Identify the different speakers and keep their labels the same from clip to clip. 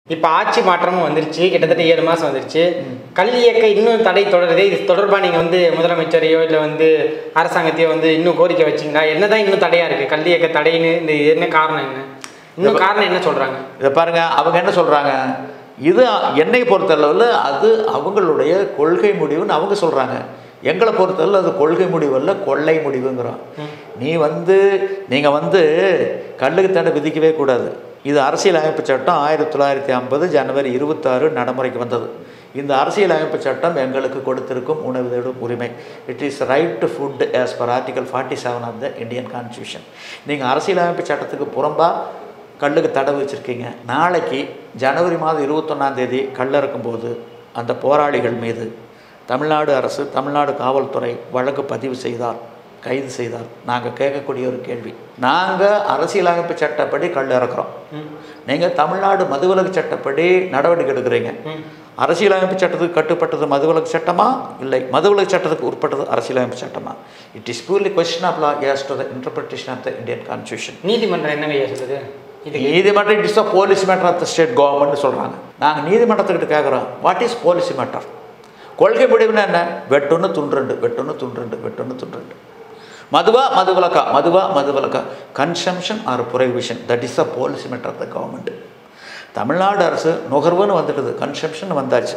Speaker 1: இப்போ ஆட்சி மாற்றமும் வந்துருச்சு கிட்டத்தட்ட ஏழு மாதம் வந்துருச்சு கல்வி இயக்க இன்னும் தடை தொடருது இது தொடர்பாக நீங்கள் வந்து முதலமைச்சரையோ இல்லை வந்து அரசாங்கத்தையோ வந்து இன்னும் கோரிக்கை வச்சிங்களா என்னதான் இன்னும் தடையாக இருக்குது கல்வி இயக்க தடைன்னு இந்த என்ன காரணம் என்ன இன்னும் காரணம் என்ன சொல்கிறாங்க
Speaker 2: இதை பாருங்க அவங்க என்ன சொல்றாங்க இது என்னை பொறுத்தளவில் அது அவங்களுடைய கொள்கை முடிவுன்னு அவங்க சொல்றாங்க எங்களை பொறுத்தளவில் அது கொள்கை முடிவு அல்ல கொள்ளை முடிவுங்கிறோம் நீ வந்து நீங்கள் வந்து கல்லுக்கு தடை விதிக்கவே கூடாது இது அரசியலமைப்பு சட்டம் ஆயிரத்தி தொள்ளாயிரத்தி ஐம்பது ஜனவரி இருபத்தாறு நடைமுறைக்கு வந்தது இந்த அரசியலமைப்பு சட்டம் எங்களுக்கு கொடுத்திருக்கும் உணவு தேடும் உரிமை it is right to food as per article forty seven of the Indian constitution நீங்கள் அரசியலமைப்பு சட்டத்துக்கு புறம்பா கல்லுக்கு தடை வச்சுருக்கீங்க நாளைக்கு ஜனவரி மாதம் இருபத்தொன்னாம் தேதி கல் இறக்கும்போது அந்த போராளிகள் மீது தமிழ்நாடு அரசு தமிழ்நாடு காவல்துறை வழக்கு பதிவு செய்தார் கைது செய்தார் நாங்கள் கேட்கக்கூடிய ஒரு கேள்வி நாங்கள் அரசியலமைப்பு சட்டப்படி கல் இறக்குறோம் நீங்கள் தமிழ்நாடு மதுவிலக்கு சட்டப்படி நடவடிக்கை எடுக்கிறீங்க அரசியலமைப்பு சட்டத்துக்கு கட்டுப்பட்டது மதுவிலக்கு சட்டமா இல்லை மதுவிலக்கு சட்டத்துக்கு உட்பட்டது அரசியலமைப்பு சட்டமா it is purely question of law as to the interpretation of the Indian constitution
Speaker 1: நீதிமன்றம் என்னங்க ஐயா சொல்லுது இது
Speaker 2: நீதிமன்றம் it is a police matter of the state government சொல்கிறாங்க நாங்கள் நீதிமன்றத்துக்கிட்ட கேட்குறோம் வாட் இஸ் போலீஸ் மேட்டர் கொள்கை முடிவுன்னா என்ன வெட்டொன்று துண்டுண்டு வெட்டொன்று துண்டுண்டு வெட்டொன்று துண்டுண்டு மதுவா மதுவிலக்கா மதுவா மதுவிலக்கா consumption or prohibition that is a police matter of the government Tamil Nadu அரசு நுகர்வுன்னு வந்துடுது கன்சம்ஷன் வந்தாச்சு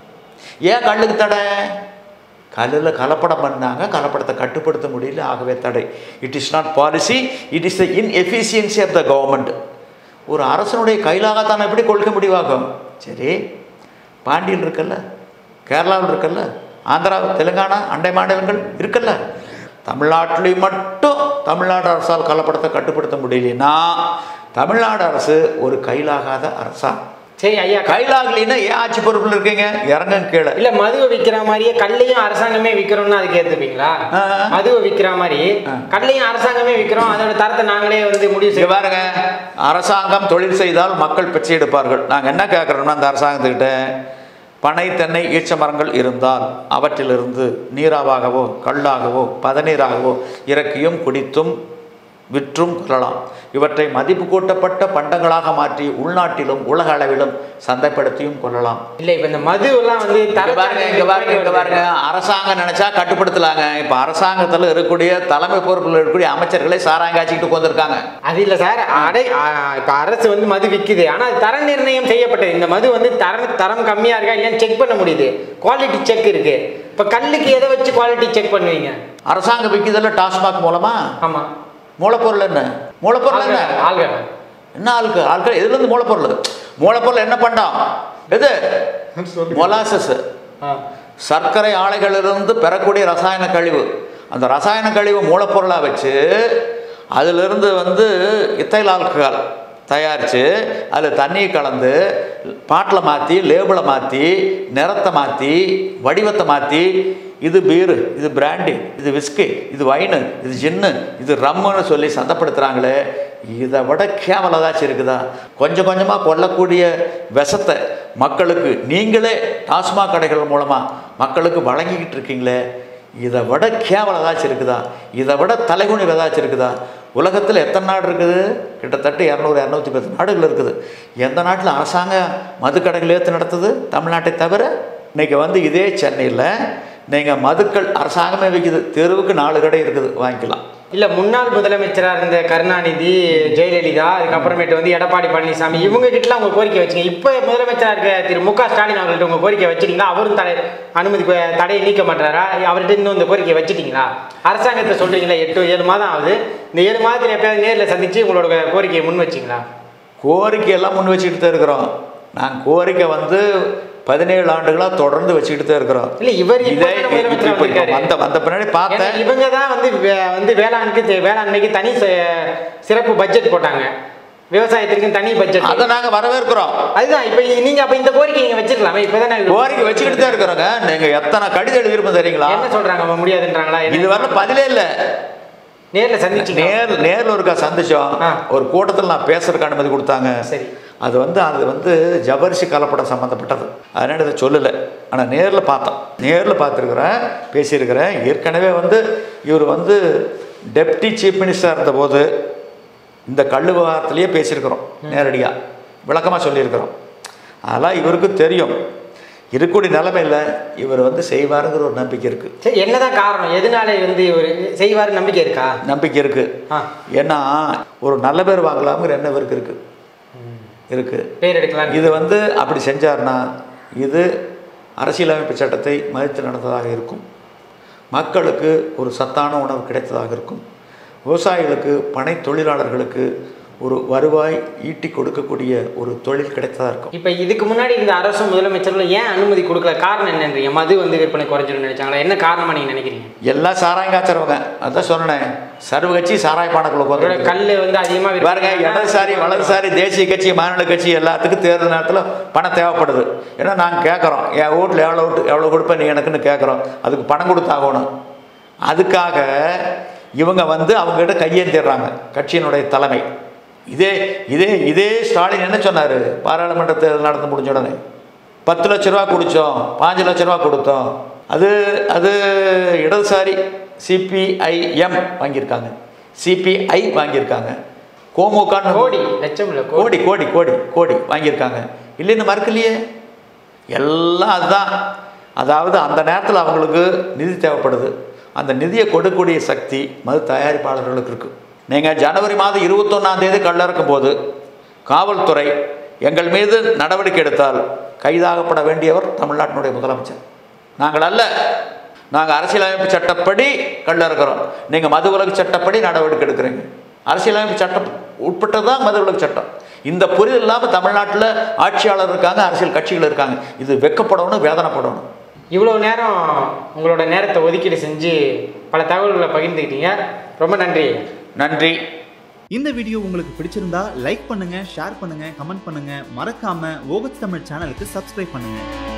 Speaker 2: ஏன் கல்லுக்கு தடை கல்லில் கலப்படம் பண்ணாங்க கலப்படத்தை கட்டுப்படுத்த முடியல ஆகவே தடை it is not policy it is the inefficiency of the government ஒரு அரசனுடைய கையிலாகத்தான் எப்படி கொள்கை முடிவாகும் சரி பாண்டியில் இருக்குல்ல கேரளாவில் இருக்குல்ல ஆந்திரா தெலுங்கானா அண்டை மாநிலங்கள் இருக்குல்ல தமிழ்நாட்டிலையும் மட்டும் தமிழ்நாடு அரசால் கலப்படத்தை கட்டுப்படுத்த முடியலனா தமிழ்நாடு அரசு ஒரு கையிலாகாத அரசா
Speaker 1: சரி ஐயா க-
Speaker 2: கையிலாகலைன்னா ஏன் ஆட்சி பொறுப்பில் இருக்கீங்க இறங்க கீழே
Speaker 1: இல்ல மதுவை விக்கிற மாதிரியே கல்லையும் அரசாங்கமே விக்கிறோம்னா அதுக்கு ஏத்துப்பீங்களா
Speaker 2: ஆ.
Speaker 1: மதுவை விக்கிற மாதிரி
Speaker 2: ஆ.
Speaker 1: கல்லையும் அரசாங்கமே விக்கிறோம் அதோட தரத்தை நாங்களே வந்து முடிவு
Speaker 2: இங்க
Speaker 1: செய்வோம்
Speaker 2: பாருங்க அரசாங்கம் தொழில் செய்தால் மக்கள் பிச்சை எடுப்பார்கள் நாங்கள் என்ன கேட்குறோம்னா அந்த அரசாங்கத்துக்கிட்ட பனை தென்னை ஈச்ச மரங்கள் இருந்தால் அவற்றிலிருந்து நீராவாகவோ கல்லாகவோ பதநீராகவோ இறக்கியும் குடித்தும் விற்றும் கொள்ளலாம் இவற்றை மதிப்பு கூட்டப்பட்ட பண்டங்களாக மாற்றி உள்நாட்டிலும் உலக அளவிலும் சந்தைப்படுத்தியும் கொள்ளலாம்
Speaker 1: இல்ல இப்ப இந்த மது எல்லாம் வந்து
Speaker 2: இங்க
Speaker 1: தர
Speaker 2: பாருங்க இங்க பாருங்க இங்க பாருங்க அரசாங்கம் நினைச்சா கட்டுப்படுத்தலாங்க இப்ப அரசாங்கத்துல இருக்கக்கூடிய தலைமை பொறுப்பில் இருக்கக்கூடிய அமைச்சர்களை சாராயம் காய்ச்சிக்கிட்டு உட்காந்துருக்காங்க
Speaker 1: அது இல்ல சார் அடை ஆ, இப்ப அரசு வந்து மது விக்குது ஆனா அது தர நிர்ணயம் செய்யப்பட்டது இந்த மது வந்து தரம் தரம் கம்மியா இருக்கா இல்லையான்னு செக் பண்ண முடியுது குவாலிட்டி செக் இருக்கு இப்ப கல்லுக்கு எதை வச்சு குவாலிட்டி செக் பண்ணுவீங்க
Speaker 2: அரசாங்கம் விற்கிதில்ல டாஸ்மாக் மூலமா
Speaker 1: ஆமா
Speaker 2: மூலப்பொருள் என்ன மூலப்பொருள் என்ன
Speaker 1: ஆள்கள்
Speaker 2: என்ன ஆளுக்கு ஆட்கள் எதுல இருந்து மூலப்பொருள் மூலப்பொருள் என்ன பண்ணோம் எது மொலாசஸ்
Speaker 1: ஆ.
Speaker 2: சர்க்கரை ஆலைகளிலிருந்து பெறக்கூடிய ரசாயன கழிவு அந்த ரசாயன கழிவு மூலப்பொருளாக வச்சு அதிலிருந்து வந்து இத்தைல் ஆல்கஹால் தயாரித்து அதில் தண்ணியை கலந்து பாட்டில் மாற்றி லேபிளை மாற்றி நிறத்தை மாற்றி வடிவத்தை மாற்றி இது பீரு இது பிராண்டி இது விஸ்கி இது வைனு இது ஜின்னு இது ரம்முன்னு சொல்லி சந்தப்படுத்துகிறாங்களே இதை விட கேவலம் ஏதாச்சும் இருக்குதா கொஞ்சம் கொஞ்சமாக கொல்லக்கூடிய விஷத்தை மக்களுக்கு நீங்களே டாஸ்மாக் கடைகள் மூலமாக மக்களுக்கு வழங்கிக்கிட்டு இருக்கீங்களே இதை விட கேவலம் ஏதாச்சும் இருக்குதா இதை விட தலைகுனிவு ஏதாச்சும் இருக்குதா உலகத்தில் எத்தனை நாடு இருக்குது கிட்டத்தட்ட இரநூறு இரநூத்தி பத்து நாடுகள் இருக்குது எந்த நாட்டில் அரசாங்க மதுக்கடைகள் ஏற்று நடத்துது தமிழ்நாட்டை தவிர இன்னைக்கு வந்து இதே சென்னையில் நீங்கள் மதுக்கள் அரசாங்கமே வைக்குது தெருவுக்கு நாலு கடை இருக்குது வாங்கிக்கலாம்
Speaker 1: இல்ல முன்னாள் முதலமைச்சரா இருந்த கருணாநிதி ஜெயலலிதா அதுக்கப்புறமேட்டு வந்து எடப்பாடி பழனிசாமி இவங்க கிட்டலாம் உங்க கோரிக்கை வச்சீங்க இப்ப முதலமைச்சரா இருக்க திரு மு க ஸ்டாலின் அவர்கள்ட்ட உங்க கோரிக்கை வச்சிட்டீங்களா அவரும் தடை அனுமதி கொ- தடையை நீக்க மாட்டாரா அவர்கிட்ட இன்னும் இந்த கோரிக்கை வச்சிட்டீங்களா அரசாங்கத்தை சொல்றீங்களா எட்டு ஏழு மாதம் ஆகுது இந்த ஏழு மாதத்துல எப்பயாவது நேர்ல சந்திச்சு உங்களோட கோரிக்கையை முன் வச்சீங்களா
Speaker 2: கோரிக்கையெல்லாம் முன் வச்சுக்கிட்டு தான் இருக்கிறோம் நான் கோரிக்கை வந்து பதினேழு ஆண்டுகளாக தொடர்ந்து வச்சுக்கிட்டு தான் இருக்கிறோம்
Speaker 1: இல்ல இவர் இப்ப
Speaker 2: இதே
Speaker 1: தானே முதலமைச்சரா
Speaker 2: இப்ப- இப்ப
Speaker 1: வந்திருக்காரு.
Speaker 2: வந்த வந்த பின்னாடி பார்த்தேன்
Speaker 1: ஏன்னா இவங்க தான் வந்து வே- வந்து வேளாண்மைக்கு தே- வேளாண்மைக்கு தனி ச- சிறப்பு பட்ஜெட் போட்டாங்க விவசாயத்திற்கு தனி பட்ஜெட்
Speaker 2: அதை நாங்கள் வரவேற்கிறோம்
Speaker 1: அதுதான் இப்ப நீங்க அப்ப இந்த கோரிக்கை நீங்க வச்சிருக்கலாமே இப்பதானே
Speaker 2: கோரிக்கை வச்சுக்கிட்டு தான் இருக்கிறோங்க நீங்கள் எத்தனை கடிதம் எழுதியிருப்போம் தெரியுங்களா
Speaker 1: என்ன சொல்றாங்க அவங்க முடியாதுன்றாங்களா என்ன?
Speaker 2: இது வரல பதிலே இல்லை
Speaker 1: நேர்ல சந்திச்சீங்க
Speaker 2: நேர் நேரில் ஒருக்கா சந்திச்சோம்
Speaker 1: ஆ.
Speaker 2: ஒரு கூட்டத்தில் நான் பேசுறதுக்கு அனுமதி கொடுத்தாங்க
Speaker 1: சரி
Speaker 2: அது வந்து அது வந்து ஜபரிசி கலப்படம் சம்மந்தப்பட்டது அதனால இதை சொல்லலை ஆனால் நேரில் பார்த்தோம் நேரில் பார்த்துருக்குறேன் பேசியிருக்கிறேன் ஏற்கனவே வந்து இவர் வந்து டெப்டி சீஃப் மினிஸ்டர் இருந்தபோது இந்த கல் விவகாரத்திலேயே பேசியிருக்கிறோம் நேரடியாக விளக்கமாக சொல்லியிருக்கிறோம் அதெல்லாம் இவருக்கு தெரியும் இருக்கக்கூடிய நிலைமையில் இவர் வந்து செய்வாருங்கிற ஒரு நம்பிக்கை இருக்குது
Speaker 1: சரி என்னதான் காரணம் எதனால வந்து ஒரு செய்வாரு நம்பிக்கை இருக்கா
Speaker 2: நம்பிக்கை இருக்குது
Speaker 1: ஆ
Speaker 2: ஏன்னா ஒரு நல்ல பேர் வாங்கலாம்ங்கிற எண்ணம் இவருக்கு இருக்குது இருக்குது
Speaker 1: பேர் எடுக்கலாம்
Speaker 2: இது வந்து அப்படி செஞ்சார்னா இது அரசியலமைப்பு சட்டத்தை மதித்து நடந்ததாக இருக்கும் மக்களுக்கு ஒரு சத்தான உணவு கிடைத்ததாக இருக்கும் விவசாயிகளுக்கு பனை தொழிலாளர்களுக்கு ஒரு வருவாய் ஈட்டி கொடுக்கக்கூடிய ஒரு தொழில் கிடைத்ததாக இருக்கும்
Speaker 1: இப்போ இதுக்கு முன்னாடி இந்த அரசும் முதலமைச்சர்களும் ஏன் அனுமதி கொடுக்கல காரணம் என்னன்றீங்க மது வந்து விற்பனை குறைஞ்சிடும் நினைச்சாங்களா என்ன காரணமா நீங்க நினைக்கிறீங்க
Speaker 2: எல்லாம் சாராயம் காய்ச்சறவங்க அதான் சொன்னேன் சர்வ கட்சி சாராய பானக்குள்ள
Speaker 1: இதோட
Speaker 2: உட்காந்து
Speaker 1: கல் வந்து அதிகமா
Speaker 2: பாருங்க இடதுசாரி வலதுசாரி தேசிய கட்சி மாநில கட்சி எல்லாத்துக்கும் தேர்தல் நேரத்தில் பணம் தேவைப்படுது ஏன்னா நாங்கள் கேட்குறோம் என் வீட்டில் எவ்வளோ வீட்டு எவ்வளோ கொடுப்பேன் நீ எனக்குன்னு கேட்குறோம் அதுக்கு பணம் கொடுத்தாகணும் அதுக்காக இவங்க வந்து அவங்ககிட்ட கையேந்திடுறாங்க கட்சியினுடைய தலைமை இதே இதே இதே ஸ்டாலின் என்ன சொன்னார் பாராளுமன்ற தேர்தல் நடந்து முடிஞ்ச உடனே பத்து லட்ச ரூபா குடித்தோம் பாஞ்சு லட்ச ரூபா கொடுத்தோம் அது அது இடதுசாரி சிபிஐஎம் வாங்கியிருக்காங்க சிபிஐ வாங்கியிருக்காங்க கோமுகான்னு
Speaker 1: கோடி லட்சம் இல்ல கோடி
Speaker 2: கோடி கோடி கோடி கோடி வாங்கியிருக்காங்க இல்லைன்னு மறுக்கலையே எல்லாம் அதுதான் அதாவது அந்த நேரத்தில் அவங்களுக்கு நிதி தேவைப்படுது அந்த நிதியை கொடுக்கக்கூடிய சக்தி மது தயாரிப்பாளர்களுக்கு இருக்குது நீங்கள் ஜனவரி மாதம் இருபத்தொன்னாம் தேதி கல்லறுக்கும் போது காவல்துறை எங்கள் மீது நடவடிக்கை எடுத்தால் கைதாகப்பட வேண்டியவர் தமிழ்நாட்டினுடைய முதலமைச்சர் நாங்கள் அல்ல நாங்கள் அரசியலமைப்பு சட்டப்படி கல்லறுக்கிறோம் நீங்கள் மது விலக்கு சட்டப்படி நடவடிக்கை எடுக்கிறீங்க அரசியலமைப்பு சட்டம் உட்பட்டது தான் மது விலக்கு சட்டம் இந்த புரிதல் இல்லாமல் தமிழ்நாட்டில் ஆட்சியாளர் இருக்காங்க அரசியல் கட்சிகள் இருக்காங்க இது வெக்கப்படணும் வேதனைப்படணும்
Speaker 1: இவ்வளவு நேரம் உங்களோட நேரத்தை ஒதுக்கீடு செஞ்சு பல தகவல்களை பகிர்ந்துக்கிட்டீங்க ரொம்ப நன்றி
Speaker 2: நன்றி
Speaker 3: இந்த வீடியோ உங்களுக்கு பிடிச்சிருந்தா லைக் பண்ணுங்க ஷேர் பண்ணுங்க கமெண்ட் பண்ணுங்க மறக்காம ஓகத் தமிழ் சேனலுக்கு சப்ஸ்கிரைப் பண்ணுங்க